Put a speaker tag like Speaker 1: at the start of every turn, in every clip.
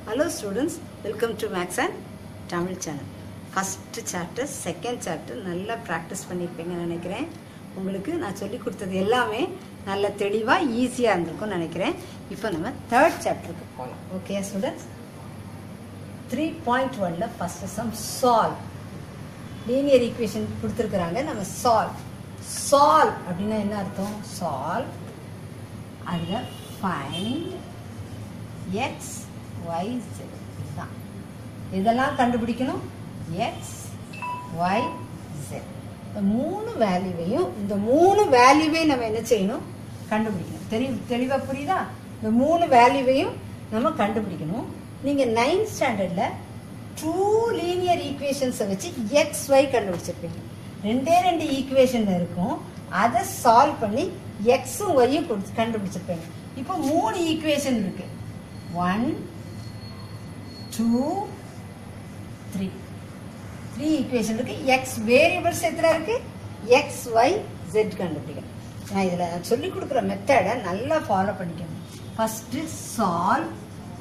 Speaker 1: hello students welcome to maths and Tamil channel first chapter second chapter நல்லா practice பண்ணியிருப்பீங்கன்னு நினைக்கிறேன் உங்களுக்கு நான் சொல்லி கொடுத்தது எல்லாமே நல்ல தெளிவாக ஈஸியாக இருந்திருக்கும்னு நினைக்கிறேன் இப்போ நம்ம தேர்ட் சாப்டருக்கு போகலாம் ஓகே ஸ்டூடெண்ட்ஸ் த்ரீ பாயிண்ட் ஒனில் first sum solve linear equation கொடுத்துருக்குறாங்க நம்ம சால்வ் சால்வ் அப்படின்னா என்ன அர்த்தம் சால்வ் அதில் ஃபைண்ட் எக்ஸ் ஒய் ஜெட் இதுதான் இதெல்லாம் கண்டுபிடிக்கணும் எக்ஸ் ஒய் ஜெட் இந்த மூணு வேல்யூவையும் இந்த மூணு வேல்யூவையும் நம்ம என்ன செய்யணும் கண்டுபிடிக்கணும் தெரி தெளிவாக புரியுதா இந்த மூணு வேல்யூவையும் நம்ம கண்டுபிடிக்கணும் நீங்கள் நைன்த் ஸ்டாண்டர்டில் டூ லீனியர் ஈக்குவேஷன்ஸை வச்சு எக்ஸ் ஒய் கண்டுபிடிச்சிருப்பீங்க ரெண்டே ரெண்டு ஈக்குவேஷன் இருக்கும் அதை சால்வ் பண்ணி எக்ஸும் ஒய்யும் கண்டுபிடிச்சிருப்பீங்க இப்போ மூணு ஈக்குவேஷன் இருக்கு one two three three equation இருக்கு எக்ஸ் வேரியபிள்ஸ் எத்தனை இருக்கு எக்ஸ் ஒய் ஜெட் கண்டுபிடிக்கணும் நான் இதில் சொல்லி கொடுக்குற மெத்தடை நல்லா ஃபாலோ பண்ணிக்கணும் first solve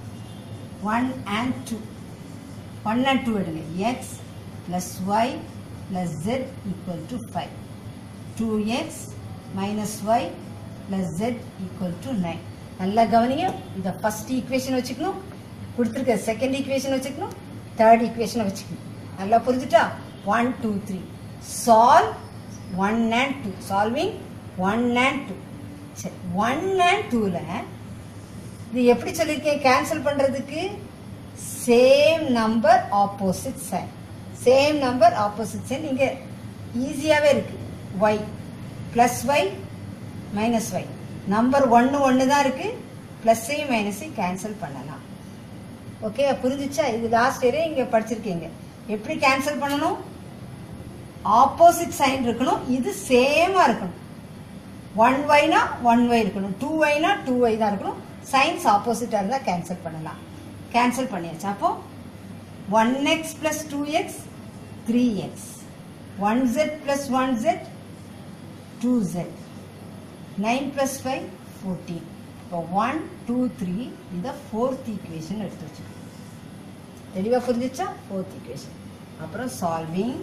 Speaker 1: one and two one and two எடுங்க X plus Y plus jet equal to five two X minus Y plus jet equal to nine நல்லா கவனிங்க இந்த ஃபர்ஸ்ட் ஈக்குவேஷன் வச்சுக்கணும் கொடுத்துருக்க செகண்ட் ஈக்குவேஷன் வச்சுக்கணும் தேர்ட் ஈக்குவேஷனை வச்சுக்கணும் நல்லா புரிஞ்சுட்டா one two three solve one and two solving one and two சரி ஒன் அண்ட் டூவில் இது எப்படி சொல்லியிருக்கேன் கேன்சல் பண்ணுறதுக்கு same number opposite sign same number opposite sign இங்கே ஈஸியாகவே இருக்குது Y plus Y minus Y number ஒன்று ஒன்று தான் இருக்குது ப்ளஸ்ஸையும் மைனஸையும் கேன்சல் பண்ணலாம் ஓகே புரிஞ்சிச்சா இது லாஸ்ட் இயரே இங்கே படிச்சிருக்கீங்க எப்படி கேன்சல் பண்ணணும் ஆப்போசிட் சைன் இருக்கணும் இது சேமாக இருக்கணும் ஒன் ஒய்னா ஒன் ஒய் இருக்கணும் டூ ஒய்னா டூ ஒய் தான் இருக்கணும் சைன்ஸ் ஆப்போசிட்டாக இருந்தால் கேன்சல் பண்ணலாம் கேன்சல் பண்ணியாச்சு அப்போ one X plus two X three X one Z plus one Z two Z nine plus five fourteen இப்போ ஒன் டூ த்ரீ இந்த ஃபோர்த் ஈக்குவேஷன் எடுத்து வச்சுக்கோங்க தெளிவாக புரிஞ்சிச்சா ஃபோர்த் ஈக்குவேஷன் அப்புறம் solving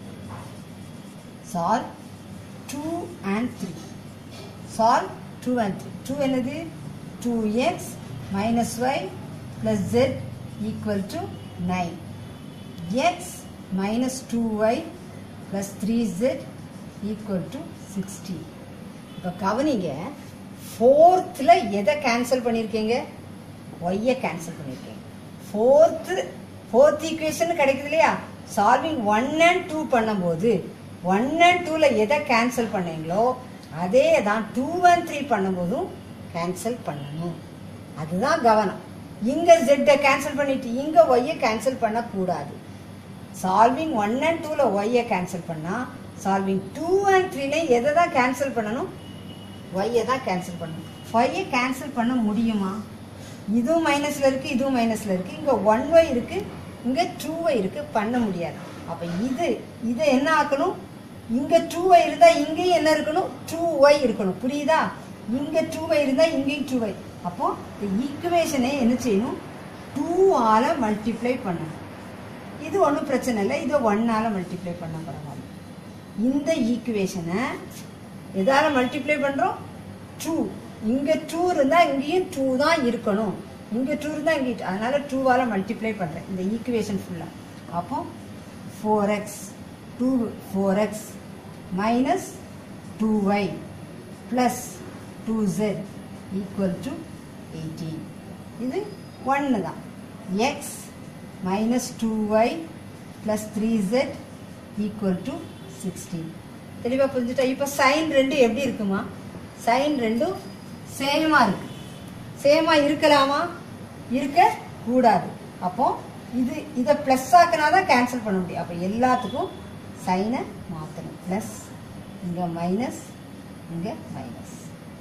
Speaker 1: solve two and three solve two and three two என்னது two X minus Y plus jet equal to nine X minus two Y plus three jet equal to sixty இப்போ கவனிங்க ஃபோர்த்தில் எதை cancel பண்ணியிருக்கீங்க ஒய்யை cancel பண்ணியிருக்கீங்க fourth fourth equation கிடைக்குது இல்லையா solving one and two பண்ணும்போது ஒன் அண்ட் டூவில் எதை கேன்சல் பண்ணீங்களோ அதே தான் டூ அண்ட் த்ரீ பண்ணும்போதும் கேன்சல் பண்ணணும் அதுதான் கவனம் இங்கே ஜெட்டை கேன்சல் பண்ணிட்டு இங்கே ஒய்யை கேன்சல் பண்ணக்கூடாது சால்விங் ஒன் அண்ட் டூவில் ஒய்யை கேன்சல் பண்ணால் சால்விங் டூ அண்ட் த்ரீல எதை தான் கேன்சல் பண்ணணும் ஒய்யை தான் கேன்சல் பண்ணணும் ஒய்யை கேன்சல் பண்ண முடியுமா இதுவும் மைனஸில் இருக்குது இதுவும் மைனஸில் இருக்குது இங்கே ஒன் ஒய் இருக்குது இங்கே டூ ஒய் இருக்குது பண்ண முடியாது அப்போ இது இதை என்ன ஆக்கணும் இங்கே டூ ஒய் இருந்தால் இங்கேயும் என்ன இருக்கணும் டூ ஒய் இருக்கணும் புரியுதா இங்கே டூ ஒய் இருந்தால் இங்கேயும் டூ ஒய் அப்போ இந்த ஈக்குவேஷனை என்ன செய்யணும் டூ ஆல மல்டிப்ளை பண்ணணும் இது ஒன்றும் பிரச்சனை இல்லை இதை ஒன்னால் மல்டிப்ளை பண்ண பரவாயில்ல இந்த ஈக்குவேஷனை எதால் மல்டிப்ளை பண்ணுறோம் டூ இங்கே டூ இருந்தால் இங்கேயும் டூ தான் இருக்கணும் இங்கே டூ இருந்தால் இங்கே அதனால் டூவால் மல்டிப்ளை பண்ணுறேன் இந்த ஈக்குவேஷன் ஃபுல்லாக அப்போ four x two four x minus two Y plus two z equal to eighteen இது ஒன்று தான் x minus two Y plus three jet equal to sixteen தெளிவாக புரிஞ்சுட்டா இப்போ சைன் ரெண்டு எப்படி இருக்குமா சைன் ரெண்டும் சேமாக இருக்கு சேமாக இருக்கலாமா இருக்க கூடாது அப்போ இது இதை ப்ளஸ் ஆக்கினா தான் கேன்சல் பண்ண முடியும் அப்போ எல்லாத்துக்கும் சைனை மாற்றணும் ப்ளஸ் இங்கே மைனஸ் இங்கே மைனஸ்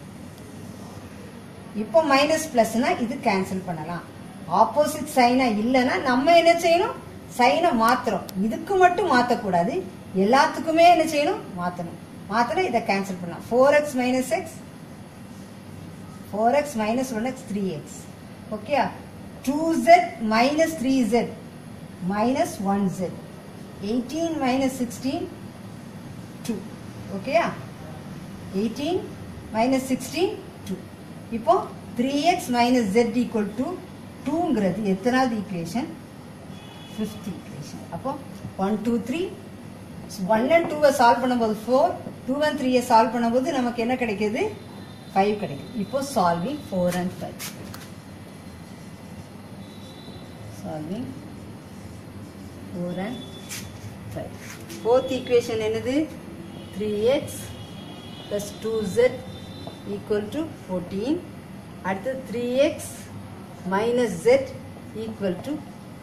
Speaker 1: இப்போ மைனஸ் ப்ளஸ்னா இது கேன்சல் பண்ணலாம் ஆப்போசிட் சைனாக இல்லைன்னா நம்ம என்ன செய்யணும் சைனை மாற்றுறோம் இதுக்கு மட்டும் மாற்றக்கூடாது எல்லாத்துக்குமே என்ன செய்யணும் மாற்றணும் மாற்றினா இதை கேன்சல் பண்ணலாம் four x minus x four x minus one x three x okay 2z minus 3z minus 1z 18 minus 16 2 ஓகேயா 18 minus 16 2 இப்போ 3x minus z equal to 2ங்கிறது எத்தனாவது ஈக்குவேஷன் ஃபிஃப்த் ஈக்குவேஷன் அப்போ one two three one and டூவை solve பண்ணும்போது four two and த்ரீயை solve பண்ணும்போது நமக்கு என்ன கிடைக்குது ஃபைவ் கிடைக்குது இப்போ solving four and five solving four and five fourth equation என்னது three x plus two z equal to fourteen அடுத்து three x minus z equal to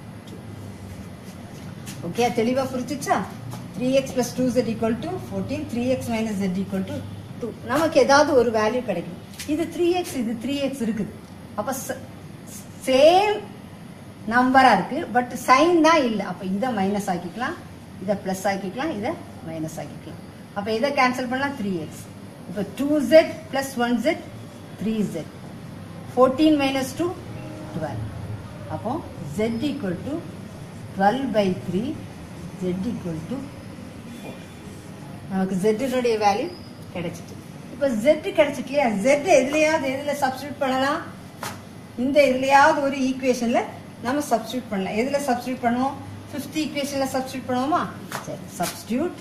Speaker 1: okay தெளிவாக புரிஞ்சிச்சா three x plus two z equal to fourteen three x minus z equal to two நமக்கு ஏதாவது ஒரு value கிடைக்கும் இது three x இது three x இருக்குது அப்போ சேம் நம்பராக இருக்குது பட் சைன் தான் இல்லை அப்போ இதை மைனஸ் ஆக்கிக்கலாம் இதை ப்ளஸ் ஆக்கிக்கலாம் இதை மைனஸ் ஆக்கிக்கலாம் அப்போ இதை கேன்சல் பண்ணலாம் த்ரீ எக்ஸ் இப்போ two z plus one z three z fourteen minus two twelve அப்போ z equal to twelve by three jet equal to four நமக்கு ஜெட்டினுடைய வேல்யூ கிடைச்சிட்டு இப்போ ஜெட் கிடைச்சிட்டு இல்லையா ஜெட் எதுலையாவது எதில் சப்ஸ்டியூட் பண்ணலாம் இந்த எதுலையாவது ஒரு ஈக்குவேஷனில் நம்ம சப்ஸ்டியூட் பண்ணலாம் எதில் சப்ஸ்டியூட் பண்ணுவோம் ஃபிஃப்த் ஈக்குவேஷனில் சப்ஸ்டியூட் பண்ணுவோமா சரி substitute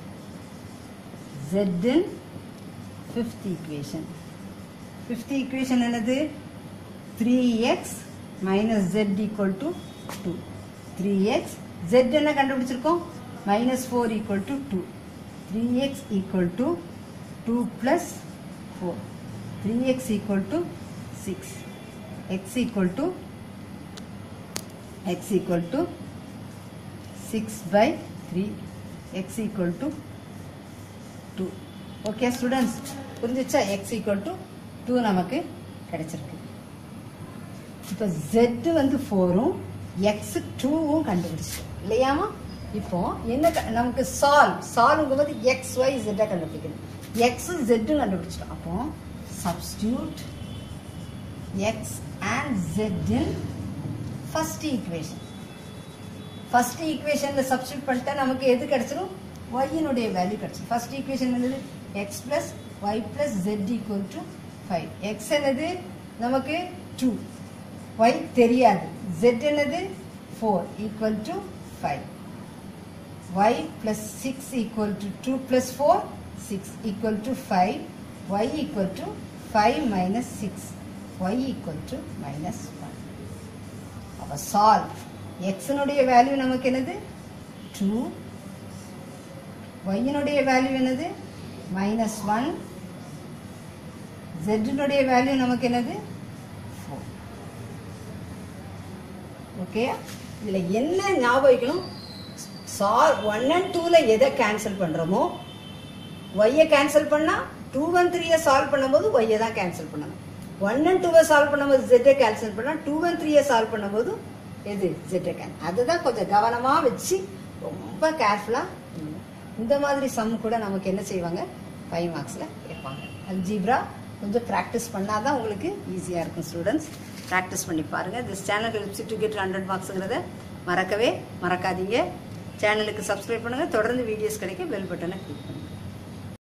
Speaker 1: z in fifth equation fifth equation என்னது three x minus z equal to two three x z என்ன கண்டுபிடிச்சிருக்கோம் minus four equal to two three x equal to two plus four three x equal to six x equal to x equal to six by three x equal to two okay students புரிஞ்சிச்சா x equal to two நமக்கு கிடைச்சிருக்கு இப்போ jet வந்து ஃபோரும் X டூவும் கண்டுபிடிச்சிட்டோம் இல்லையாமா இப்போ என்ன க- நமக்கு சால்வ் சால்வ்ங்கும் போது எக்ஸ் ஒய் ஜெட்டை கண்டுபிடிக்கணும் எக்ஸ் ஜெட்டும் கண்டுபிடிச்சிட்டோம் அப்போ substitute x and z in first equation first ஈக்குவேஷனில் சப்ஸ்டியூட் பண்ணிட்டா நமக்கு எது கிடைச்சிரும் ஒய்யினுடைய வேல்யூ கிடைச்சிரும் ஃபர்ஸ்ட் ஈக்குவேஷன் என்னது x plus Y plus jet equal to five x என்னது நமக்கு டூ ஒய் தெரியாது ஜெட் என்னது four equal to five y plus six equal to two plus four six equal to five y equal to five minus six y equal to minus one அப்போ solve எக்ஸினுடைய value நமக்கு என்னது two ஒய்யினுடைய value என்னது minus one ஜெட்டினுடைய value நமக்கு என்னது four okay இதில் என்ன ஞாபகம் வைக்கணும் சார் ஒன் அண்ட் டூவில் எதை கேன்சல் பண்ணுறோமோ ஒய்யை கேன்சல் பண்ணால் டூ ஒன் த்ரீயை சால்வ் பண்ணும்போது ஒய்யை தான் கேன்சல் பண்ணணும் ஒன் அண்ட் டூவை சால்வ் பண்ணும்போது ஜெட்டை கேன்சல் பண்ணால் டூ ஒன் த்ரீயை சால்வ் பண்ணும்போது எது ஜெட்டை கேன் அதுதான் கொஞ்சம் கவனமாக வச்சு ரொம்ப கேர்ஃபுல்லாக இந்த மாதிரி சம் கூட நமக்கு என்ன செய்வாங்க ஃபைவ் மார்க்ஸில் கேட்பாங்க அல்ஜீப்ரா கொஞ்சம் ப்ராக்டிஸ் பண்ணால் தான் உங்களுக்கு ஈஸியாக இருக்கும் ஸ்டூடெண்ட்ஸ் ப்ராக்டிஸ் பண்ணி பாருங்கள் this channel helps to get hundred மார்க்ஸுங்கிறத மறக்கவே மறக்காதீங்க சேனலுக்கு சப்ஸ்கிரைப் பண்ணுங்கள் தொடர்ந்து வீடியோஸ் கிடைக்க பெல் பட்டனை கிளிக் பண்ணுங்கள்